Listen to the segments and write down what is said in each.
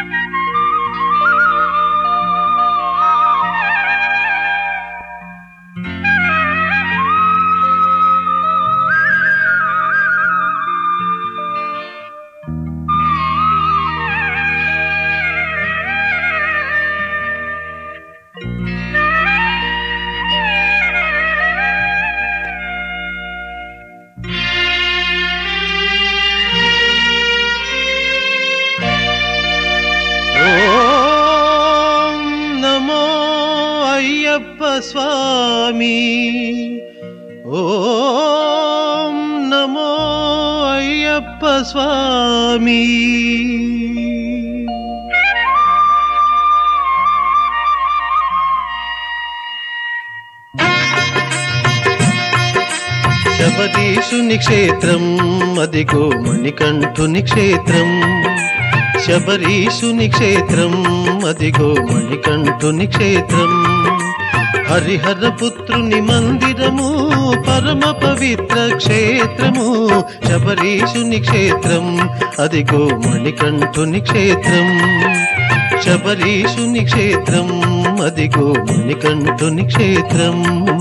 ఓం నమో అయ్యప్ప స్వామి ఓం నమో అయ్యప్ప స్వామి శబరీషుని క్షేత్రం అదిగో మణికంఠుని క్షేత్రం శబరీషుని క్షేత్రం అదిగో మణికంఠుని క్షేత్రం హరిహర పుత్రుని మందిరము పరమ పవిత్ర క్షేత్రము శబరీషుని క్షేత్రం అదిగో మణికంఠుని క్షేత్రం శబరీషుని క్షేత్రం అదిగో మణికంఠుని క్షేత్రం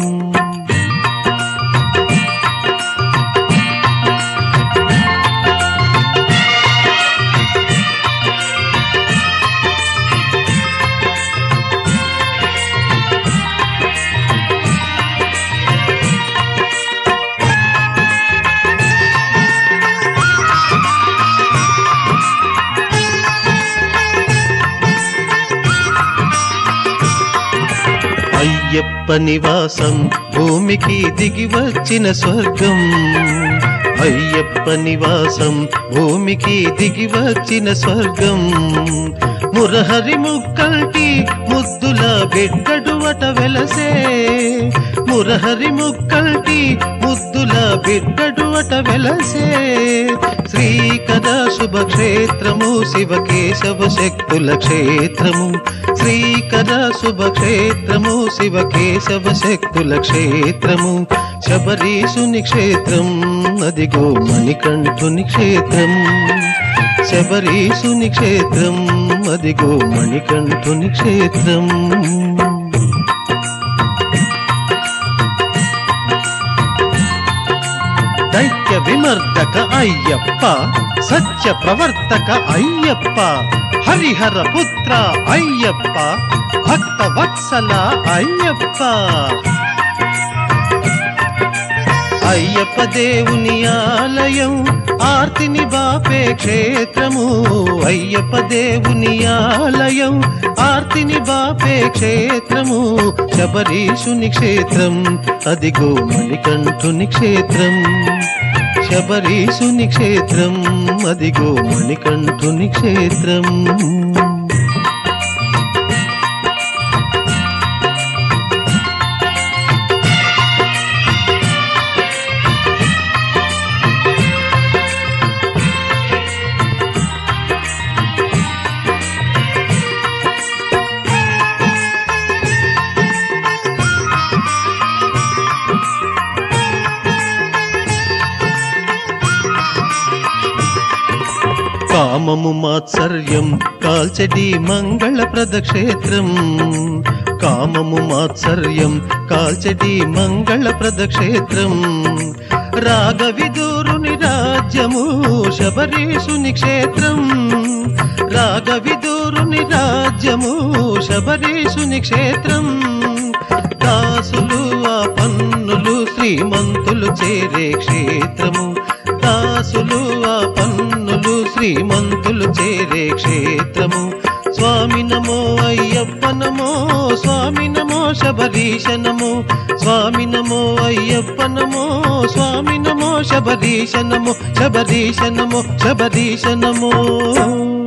అయ్యప్ప నివాసం భూమికి దిగి వచ్చిన స్వర్గం అయ్యప్ప నివాసం భూమికి దిగి వచ్చిన స్వర్గం మురహరి ముక్కంటి ముద్దుల బిడ్డడు అట వెలసే మురహరి ముక్కంటి ముద్దుల బిడ్డడు అట వెలసే శ్రీకర శుభక్షేత్రము శివకేశవ శక్తుల క్షేత్రము శ్రీకర శుభక్షేత్రము శివకేశవ శక్తుల క్షేత్రము శబరీషుని క్షేత్రం అదిగో మణికంఠుని క్షేత్రం శబరీషుని క్షేత్రం అదిగో మణికంఠుని క్షేత్రం దైత్య విమర్దక అయ్యప్ప సత్య ప్రవర్తక అయ్యప్ప హరిహర పుత్ర అయ్యప్ప భక్త వత్సల అయ్యప్ప అయ్యప్ప దేవుని ఆలయం ఆర్తిని బాపే క్షేత్రము అయ్యప్ప దేవుని ఆలయం ఆర్తిని బాపే క్షేత్రము శబరీషుని క్షేత్రం అదిగో మణికంఠుని క్షేత్రం శబరీషుని క్షేత్రం అదిగో మణికంఠుని క్షేత్రం కామము మాత్సర్యం కాల్చెడి మంగళప్రద క్షేత్రం కామము మాత్సర్యం కాల్చెడి మంగళప్రద క్షేత్రం రాగవిదూరుని రాజ్యము శబరీషుని క్షేత్రం రాగవిదూరుని రాజ్యము శబరీషుని క్షేత్రం దాసులు ఆ పన్నులు శ్రీమంతులు చేరే క్షేత్రము దాసులు ఆ పన్నులు శ్రీమంతులు చేరే క్షేత్రము స్వామి నమో అయ్యప్ప నమో స్వామి నమో శబరీశ నమో స్వామి నమో అయ్యప్ప నమో స్వామి నమో శబరీశ నమో శబరీశ నమో శబరీశ నమో